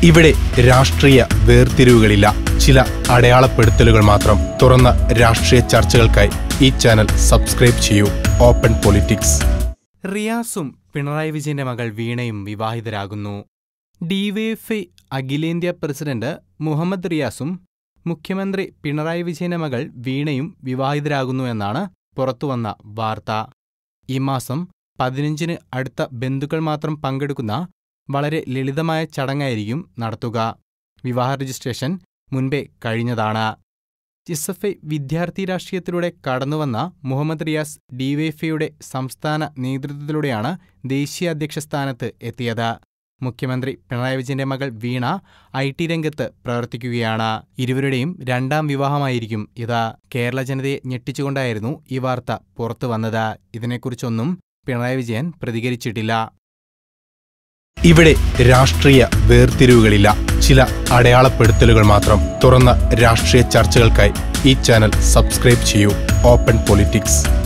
ഇവിടെ രാഷ്ട്രീയ വേർതിരിവുകളില്ല ചില അടയാളപ്പെടുത്തലുകൾ മാത്രം തുറന്ന രാഷ്ട്രീയ ചർച്ചകൾക്കായി ഈ ചാനൽ സബ്സ്ക്രൈബ് ചെയ്യൂ ഓപ്പൺ പൊളിറ്റിക്സ് റിയാസും പിണറായി വിജയന്റെ മകൾ വീണയും വിവാഹിതരാകുന്നു ഡിവൈഎഫ്ഐ അഖിലേന്ത്യാ പ്രസിഡന്റ് മുഹമ്മദ് റിയാസും മുഖ്യമന്ത്രി പിണറായി വിജയന്റെ മകൾ വീണയും വിവാഹിതരാകുന്നു എന്നാണ് പുറത്തുവന്ന വാർത്ത ഈ മാസം പതിനഞ്ചിന് അടുത്ത ബന്ധുക്കൾ മാത്രം പങ്കെടുക്കുന്ന വളരെ ലളിതമായ ചടങ്ങായിരിക്കും നടത്തുക വിവാഹ രജിസ്ട്രേഷൻ മുൻപേ കഴിഞ്ഞതാണ് എസ് എഫ് ഐ വിദ്യാർത്ഥി രാഷ്ട്രീയത്തിലൂടെ കടന്നുവന്ന മുഹമ്മദ് റിയാസ് ഡിവൈഎഫ്ഐയുടെ സംസ്ഥാന നേതൃത്വത്തിലൂടെയാണ് ദേശീയ അധ്യക്ഷ സ്ഥാനത്ത് എത്തിയത് മുഖ്യമന്ത്രി പിണറായി വിജയന്റെ മകൾ വീണ ഐ ടി രംഗത്ത് പ്രവർത്തിക്കുകയാണ് ഇരുവരുടെയും രണ്ടാം വിവാഹമായിരിക്കും ഇത് കേരള ജനതയെ ഞെട്ടിച്ചുകൊണ്ടായിരുന്നു ഈ വാർത്ത പുറത്തു വന്നത് ഇതിനെക്കുറിച്ചൊന്നും പിണറായി വിജയൻ പ്രതികരിച്ചിട്ടില്ല ഇവിടെ രാഷ്ട്രീയ വേർതിരിവുകളില്ല ചില അടയാളപ്പെടുത്തലുകൾ മാത്രം തുറന്ന രാഷ്ട്രീയ ചർച്ചകൾക്കായി ഈ ചാനൽ സബ്സ്ക്രൈബ് ചെയ്യൂ ഓപ്പൺ പൊളിറ്റിക്സ്